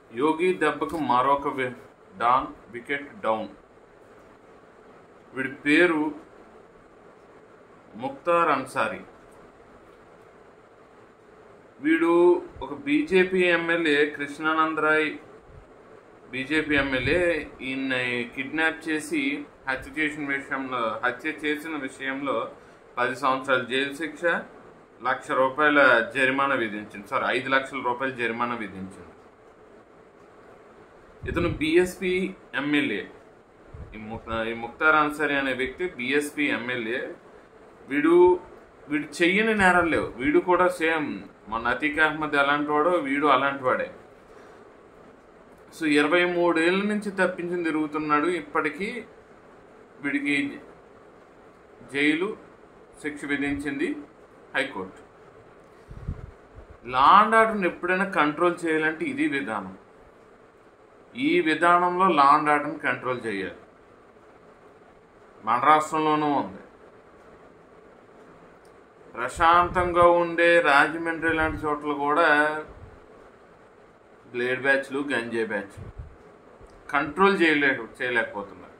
యోగి దెబ్బకు మరొక వి- don wicket down వీడి పేరు ముక్తార్ అన్సారీ వీడు ఒక BJP MLA Krishnanand Rai BJP MLA ఈయన కిడ్నాప్ చేసి హత్య చేసిన విషయంలో హత్య చేసిన విషయంలో పది సంవత్సరాల జైలు శిక్ష లక్ష రూపాయల జరిమానా విధించింది సారీ ఐదు లక్షల రూపాయల జరిమానా విధించింది ఇతను బిఎస్పి ఎమ్మెల్యే ఈ ముక్ ఈ ముక్తార్ అన్సారీ అనే వ్యక్తి బిఎస్పి ఎమ్మెల్యే వీడు వీడు చెయ్యని నేరాలు లేవు వీడు కూడా సేమ్ మన అతీక్ అహ్మద్ ఎలాంటి వాడో వీడు అలాంటి వాడే సో ఇరవై మూడేళ్ళ నుంచి తప్పించి తిరుగుతున్నాడు ఇప్పటికీ వీడికి జైలు శిక్ష విధించింది హైకోర్టు లా అండ్ ఆర్డర్ని ఎప్పుడైనా కంట్రోల్ చేయాలంటే ఇది విధానం ఈ విధానంలో లా అండ్ ఆర్డర్ని కంట్రోల్ చేయాలి మన రాష్ట్రంలోనూ ఉంది ప్రశాంతంగా ఉండే రాజమండ్రి లాంటి చోట్ల కూడా బ్లేడ్ బ్యాచ్లు గంజే బ్యాచ్లు కంట్రోల్ చేయలే చేయలేకపోతున్నారు